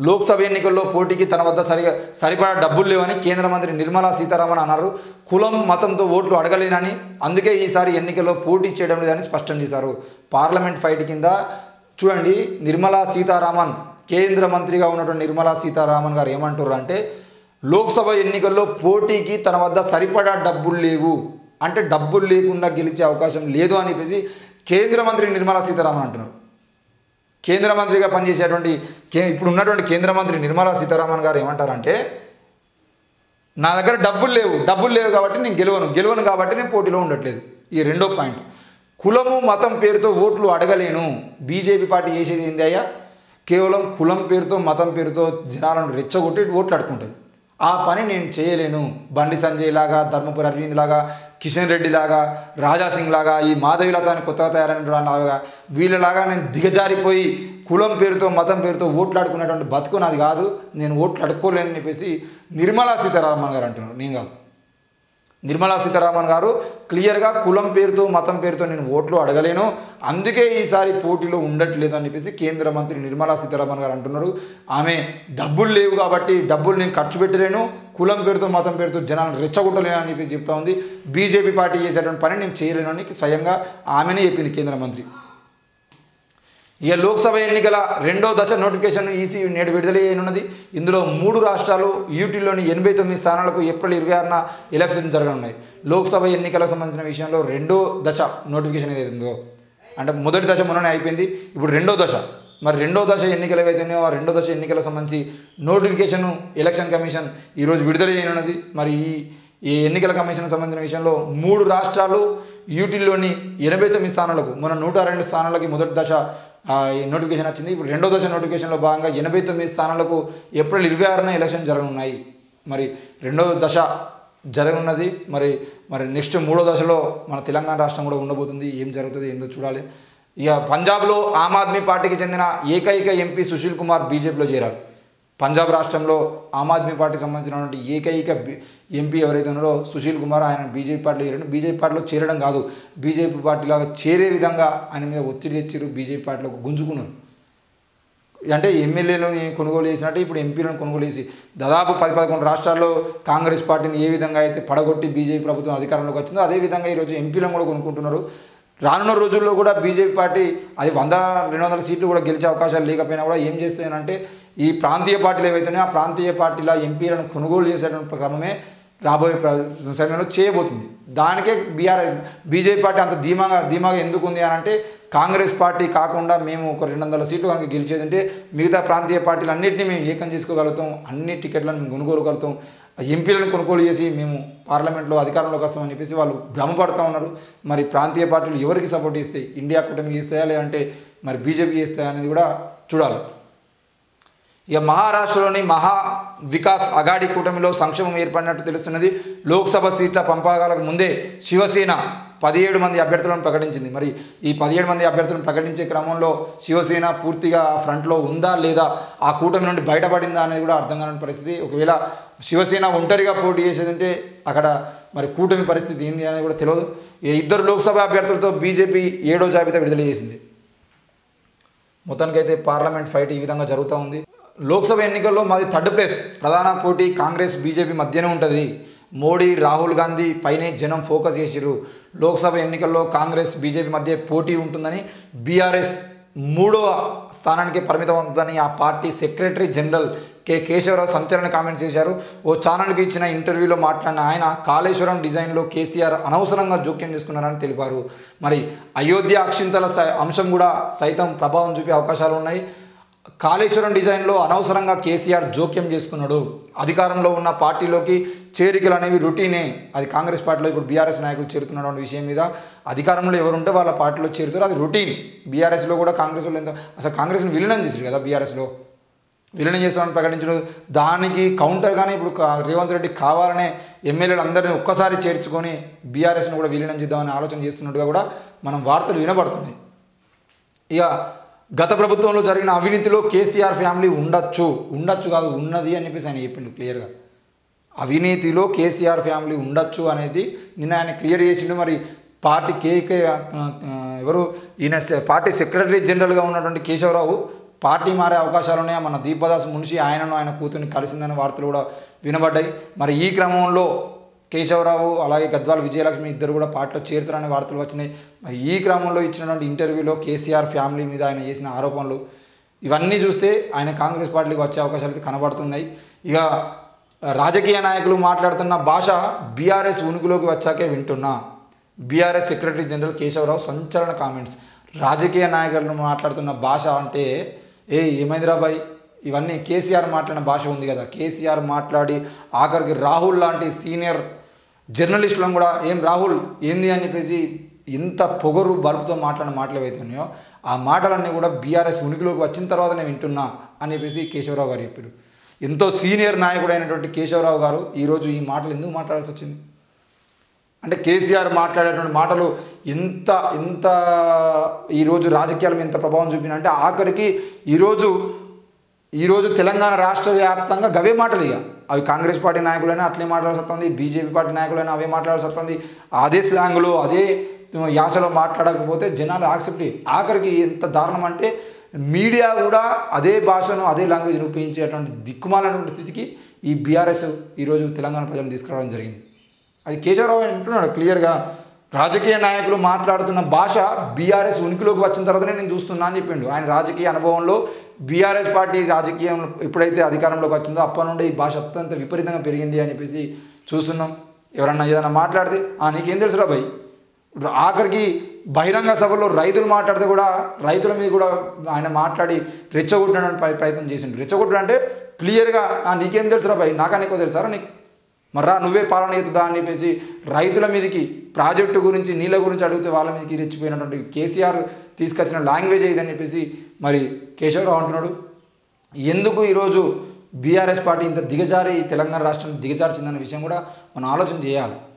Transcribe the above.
లోక్సభ ఎన్నికల్లో పోటీకి తన వద్ద సరిగా సరిపడా డబ్బులు లేవని కేంద్ర మంత్రి నిర్మలా సీతారామన్ అన్నారు కులం మతంతో ఓట్లు అడగలేనని అందుకే ఈసారి ఎన్నికల్లో పోటీ చేయడం లేదని స్పష్టం చేశారు పార్లమెంట్ ఫైట్ కింద చూడండి నిర్మలా సీతారామన్ కేంద్ర మంత్రిగా ఉన్నటువంటి నిర్మలా సీతారామన్ గారు ఏమంటారు అంటే లోక్సభ ఎన్నికల్లో పోటీకి తన వద్ద సరిపడా డబ్బులు లేవు అంటే డబ్బులు లేకుండా గెలిచే అవకాశం లేదు అని చెప్పేసి కేంద్ర మంత్రి నిర్మలా సీతారామన్ అంటున్నారు కేంద్ర మంత్రిగా పనిచేసేటువంటి కే ఇప్పుడు ఉన్నటువంటి కేంద్ర మంత్రి నిర్మలా సీతారామన్ గారు ఏమంటారంటే నా దగ్గర డబ్బులు లేవు డబ్బులు లేవు కాబట్టి నేను గెలవను గెలవను కాబట్టి నేను పోటీలో ఉండట్లేదు ఈ రెండో పాయింట్ కులము మతం పేరుతో ఓట్లు అడగలేను బీజేపీ పార్టీ చేసేది ఏంది అయ్యా కేవలం కులం పేరుతో మతం పేరుతో జనాలను రెచ్చగొట్టి ఓట్లు అడుకుంటుంది ఆ పని నేను చేయలేను బండి సంజయ్ లాగా ధర్మపురి అరవింద్ లాగా కిషన్ రెడ్డి లాగా రాజాసింగ్ లాగా ఈ మాధవిలత అని కొత్తగా తయారైన లాగా వీళ్ళలాగా నేను దిగజారిపోయి కులం పేరుతో మతం పేరుతో ఓట్లు ఆడుకున్నటువంటి బతుకు నాది కాదు నేను ఓట్లు అడుక్కోలేనని చెప్పేసి నిర్మలా సీతారామన్ గారు అంటున్నారు నేను కాదు నిర్మలా సీతారామన్ గారు క్లియర్గా కులం పేరుతో మతం పేరుతో నేను ఓట్లు అడగలేను అందుకే ఈసారి పోటీలో ఉండట్లేదు అని చెప్పేసి కేంద్ర మంత్రి నిర్మలా సీతారామన్ గారు అంటున్నారు ఆమె డబ్బులు లేవు కాబట్టి డబ్బులు నేను ఖర్చు పెట్టలేను కులం పేరుతో మతం పేరుతో జనాలను రెచ్చగొట్టలేను అని చెప్పేసి చెప్తా ఉంది బీజేపీ పార్టీ చేసేటువంటి పని నేను చేయలేను అని స్వయంగా ఆమెనే చెప్పింది కేంద్ర మంత్రి ఇక లోక్సభ ఎన్నికల రెండో దశ నోటిఫికేషన్ ఈసీ నేడు విడుదల చేయనున్నది ఇందులో మూడు రాష్ట్రాలు యూటీలోని ఎనభై తొమ్మిది స్థానాలకు ఏప్రిల్ ఇరవై ఆరున ఎలక్షన్ జరగనున్నాయి లోక్సభ ఎన్నికలకు సంబంధించిన విషయంలో రెండో దశ నోటిఫికేషన్ ఏదైతే ఉందో అంటే మొదటి దశ మొన్ననే అయిపోయింది ఇప్పుడు రెండో దశ మరి రెండో దశ ఎన్నికలు ఏవైతేనో ఆ రెండో దశ ఎన్నికలకు సంబంధించి నోటిఫికేషన్ ఎలక్షన్ కమిషన్ ఈరోజు విడుదల చేయనున్నది మరి ఈ ఈ ఎన్నికల కమిషన్ సంబంధించిన విషయంలో మూడు రాష్ట్రాలు యూటీల్లోని ఎనభై తొమ్మిది స్థానాలకు మన నూట రెండు స్థానాలకి మొదటి దశ ఆ, ఈ నోటిఫికేషన్ వచ్చింది ఇప్పుడు రెండో దశ నోటిఫికేషన్లో భాగంగా ఎనభై తొమ్మిది స్థానాలకు ఏప్రిల్ ఇరవై ఆరున ఎలక్షన్ జరగనున్నాయి మరి రెండో దశ జరగనున్నది మరి మరి నెక్స్ట్ మూడో దశలో మన తెలంగాణ రాష్ట్రం కూడా ఉండబోతుంది ఏం జరుగుతుంది ఏందో చూడాలి ఇక పంజాబ్లో ఆమ్ ఆద్మీ పార్టీకి చెందిన ఏకైక ఎంపీ సుశీల్ కుమార్ బీజేపీలో చేరారు పంజాబ్ రాష్ట్రంలో ఆమ్ ఆద్మీ పార్టీకి సంబంధించినటువంటి ఏకైక బి- ఎంపీ ఎవరైతే ఉన్నారో సుశీల్ కుమార్ ఆయన బీజేపీ పార్టీలో చేరాడు బీజేపీ పార్టీలో చేరడం కాదు బీజేపీ పార్టీలాగా చేరే విధంగా ఆయన మీద ఒత్తిడి తెచ్చారు బీజేపీ పార్టీలోకి గుంజుకున్నారు అంటే ఎమ్మెల్యేలను కొనుగోలు చేసినట్టు ఇప్పుడు ఎంపీలను కొనుగోలు చేసి దాదాపు పది పదకొండు రాష్ట్రాల్లో కాంగ్రెస్ పార్టీని ఏ విధంగా అయితే పడగొట్టి బీజేపీ ప్రభుత్వం అధికారంలోకి వచ్చిందో అదే విధంగా ఈరోజు ఎంపీలను కూడా కొనుక్కుంటున్నారు రానున్న రోజుల్లో కూడా బీజేపీ పార్టీ అది వంద రెండు వందల సీట్లు కూడా గెలిచే అవకాశాలు లేకపోయినా కూడా ఏం చేస్తాయనంటే ఈ ప్రాంతీయ పార్టీలు ఏవైతున్నాయో ఆ ప్రాంతీయ పార్టీల ఎంపీలను కొనుగోలు చేసేటువంటి క్రమమే రాబోయే ప్ర- సమయంలో చేయబోతుంది దానికే బీఆర్ బీజేపీ పార్టీ అంత ధీమాగా ధీమాగా ఎందుకు ఉంది అని అంటే కాంగ్రెస్ పార్టీ కాకుండా మేము ఒక రెండు వందల సీట్లు కనుక గెలిచేది అంటే మిగతా ప్రాంతీయ పార్టీలు అన్నింటినీ మేము ఏకం చేసుకోగలుగుతాం అన్ని టికెట్లను మేము కొనుగోలుగలుగుతాం ఆ ఎంపీలను కొనుగోలు చేసి మేము పార్లమెంట్లో అధికారంలోకి వస్తామని చెప్పేసి వాళ్ళు భ్రమపడతా ఉన్నారు మరి ప్రాంతీయ పార్టీలు ఎవరికి సపోర్ట్ ఇస్తాయి ఇండియా కూటమికి ఇస్తాయా లేదంటే మరి బీజేపీకి ఇస్తాయా అనేది కూడా చూడాలి ఇక మహారాష్ట్రలోని మహా వికాస్ అగాడి కూటమిలో సంక్షేమం ఏర్పడినట్టు తెలుస్తున్నది లోక్సభ సీట్ల పంపకాలకు ముందే శివసేన పదిహేడు మంది అభ్యర్థులను ప్రకటించింది మరి ఈ పదిహేడు మంది అభ్యర్థులను ప్రకటించే క్రమంలో శివసేన పూర్తిగా ఫ్రంట్లో ఉందా లేదా ఆ కూటమి నుండి బయటపడిందా అనేది కూడా అర్థం కాని పరిస్థితి ఒకవేళ శివసేన ఒంటరిగా పోటీ చేసేదంటే అక్కడ మరి కూటమి పరిస్థితి ఏంది అనేది కూడా తెలియదు ఈ ఇద్దరు లోక్సభ అభ్యర్థులతో బీజేపీ ఏడో జాబితా విడుదల చేసింది మొత్తానికైతే పార్లమెంట్ ఫైట్ ఈ విధంగా జరుగుతూ ఉంది లోక్సభ ఎన్నికల్లో మాది థర్డ్ ప్లేస్ ప్రధాన పోటీ కాంగ్రెస్ బీజేపీ మధ్యనే ఉంటుంది మోడీ రాహుల్ గాంధీ పైనే జనం ఫోకస్ చేసిర్రు లోక్సభ ఎన్నికల్లో కాంగ్రెస్ బీజేపీ మధ్య పోటీ ఉంటుందని బీఆర్ఎస్ మూడవ స్థానానికి పరిమితం అవుతుందని ఆ party secretary general K Keshavarao సంచలన కామెంట్స్ చేశారు ఓ ఛానల్కి ఇచ్చిన ఇంటర్వ్యూలో మాట్లాడిన ఆయన కాళేశ్వరం డిజైన్లో కేసీఆర్ అనవసరంగా జోక్యం చేసుకున్నారని తెలిపారు మరి అయోధ్య అక్షింతల స- అంశం కూడా సైతం ప్రభావం చూపే అవకాశాలు ఉన్నాయి కాళేశ్వరం డిజైన్లో అనవసరంగా కేసీఆర్ జోక్యం చేసుకున్నాడు అధికారంలో ఉన్న పార్టీలోకి చేరికలు అనేవి రొటీనే అది కాంగ్రెస్ పార్టీలో ఇప్పుడు బీఆర్ఎస్ నాయకులు చేరుతున్నటువంటి విషయం మీద అధికారంలో ఎవరుంటే వాళ్ళ పార్టీలో చేరుతారు అది రొటీన్ బీఆర్ఎస్లో కూడా కాంగ్రెస్ వాళ్ళు ఎంత అసలు కాంగ్రెస్ని విలీనం చేశారు కదా బీఆర్ఎస్లో విలీనం చేస్తామని ప్రకటించడం దానికి కౌంటర్గానే ఇప్పుడు కా- రేవంత్ రెడ్డి కావాలనే ఎమ్మెల్యేలు అందరినీ ఒక్కసారి చేర్చుకొని బీఆర్ఎస్ను కూడా విలీనం చేద్దామని ఆలోచన చేస్తున్నట్టుగా కూడా మనం వార్తలు వినబడుతున్నాయి ఇక గత ప్రభుత్వంలో జరిగిన అవినీతిలో కేసీఆర్ ఫ్యామిలీ ఉండొచ్చు ఉండొచ్చు కాదు ఉన్నది అని చెప్పేసి ఆయన చెప్పిండు క్లియర్గా అవినీతిలో కేసీఆర్ ఫ్యామిలీ ఉండొచ్చు అనేది నిన్న ఆయన క్లియర్ చేసిండు మరి పార్టీ కేకే ఆ, ఆ, ఎవరు ఈయన సె- పార్టీ సెక్రటరీ జనరల్గా ఉన్నటువంటి కేశవరావు పార్టీ మారే అవకాశాలు ఉన్నాయా మన దీపదాస్ మున్షి ఆయనను ఆయన కూతుర్ని కలిసిందనే వార్తలు కూడా వినబడ్డాయి మరి ఈ క్రమంలో కేశవరావు అలాగే గద్వాల విజయలక్ష్మి ఇద్దరు కూడా పార్టీలో చేరుతారనే వార్తలు వచ్చినాయి మరి ఈ క్రమంలో ఇచ్చినటువంటి ఇంటర్వ్యూలో కేసీఆర్ ఫ్యామిలీ మీద ఆయన చేసిన ఆరోపణలు ఇవన్నీ చూస్తే ఆయన కాంగ్రెస్ పార్టీకి వచ్చే అవకాశాలు అయితే కనబడుతున్నాయి ఇక రాజకీయ నాయకులు మాట్లాడుతున్న భాష బీఆర్ఎస్ ఉనికిలోకి వచ్చాకే వింటున్నా బీఆర్ఎస్ సెక్రటరీ జనరల్ కేశవరావు సంచలన కామెంట్స్ రాజకీయ నాయకులను మాట్లాడుతున్న భాష అంటే ఏ ఏమైందిరా బాయ్ ఇవన్నీ కేసీఆర్ మాట్లాడిన భాష ఉంది కదా కేసీఆర్ మాట్లాడి ఆఖరికి రాహుల్ లాంటి సీనియర్ జర్నలిస్టులను కూడా ఏం రాహుల్ ఏంది అని చెప్పేసి ఎంత పొగరు బలుపుతో మాట్లాడిన మాటలు ఏవైతే ఉన్నాయో ఆ మాటలన్నీ కూడా బీఆర్ఎస్ ఉనికిలోకి వచ్చిన తర్వాత నేను వింటున్నా అని చెప్పేసి కేశవరావు గారు చెప్పారు ఎంతో సీనియర్ నాయకుడైనటువంటి కేశవరావు గారు ఈరోజు ఈ మాటలు ఎందుకు మాట్లాడాల్సి వచ్చింది అంటే కేసీఆర్ మాట్లాడేటువంటి మాటలు ఎంత ఎంత ఈరోజు రాజకీయాల మీద ఎంత ప్రభావం చూపిన అంటే ఆఖరికి ఈరోజు ఈరోజు తెలంగాణ రాష్ట్ర వ్యాప్తంగా గవే మాటలు ఇక అవి కాంగ్రెస్ పార్టీ నాయకులైనా అట్లే మాట్లాడాల్సి వస్తుంది బీజేపీ పార్టీ నాయకులైనా అవే మాట్లాడాల్సి వస్తుంది అదే స్లాంగ్లో అదే యాసలో మాట్లాడకపోతే జనాలు యాక్సెప్ట్ చేయరు. ఆఖరికి ఎంత దారుణం అంటే మీడియా కూడా అదే భాషను అదే లాంగ్వేజ్ను ఉపయోగించేటువంటి దిక్కుమాలైనటువంటి స్థితికి ఈ బీఆర్ఎస్ ఈరోజు తెలంగాణ ప్రజలను తీసుకురావడం జరిగింది అది కేశవరావు ఆయన అంటున్నాడు క్లియర్గా రాజకీయ నాయకులు మాట్లాడుతున్న భాష బీఆర్ఎస్ ఉనికిలోకి వచ్చిన తర్వాతనే నేను చూస్తున్నా అని చెప్పిండు ఆయన రాజకీయ అనుభవంలో బీఆర్ఎస్ పార్టీ రాజకీయం ఎప్పుడైతే అధికారంలోకి వచ్చిందో అప్పటి నుండి ఈ భాష అత్యంత విపరీతంగా పెరిగింది అని చెప్పేసి చూస్తున్నాం ఎవరన్నా ఏదైనా మాట్లాడితే "ఆ, నీకేం తెలుసురా భయ్ ఆఖరికి బహిరంగ సభలో రైతులు మాట్లాడితే కూడా రైతుల మీద కూడా ఆయన మాట్లాడి రెచ్చగొట్టడానికి ప్రయ- ప్రయత్నం చేసిండు రెచ్చగొట్టడం అంటే క్లియర్గా "ఆ, నీకేం తెలుసురా భయ్ నాకా నీకో తెలుసారా నీకు మర్రా నువ్వే పాలన ఎత్తుదా అని చెప్పేసి రైతుల మీదకి ప్రాజెక్టు గురించి నీళ్ళ గురించి అడిగితే వాళ్ళ మీదకి రెచ్చిపోయినటువంటి కేసీఆర్ తీసుకొచ్చిన లాంగ్వేజ్ ఇదని చెప్పేసి మరి కేశవరావు అంటున్నాడు ఎందుకు ఈరోజు బీఆర్ఎస్ పార్టీ ఇంత దిగజారి తెలంగాణ రాష్ట్రం దిగజార్చిందన్న విషయం కూడా మనం ఆలోచన చేయాలి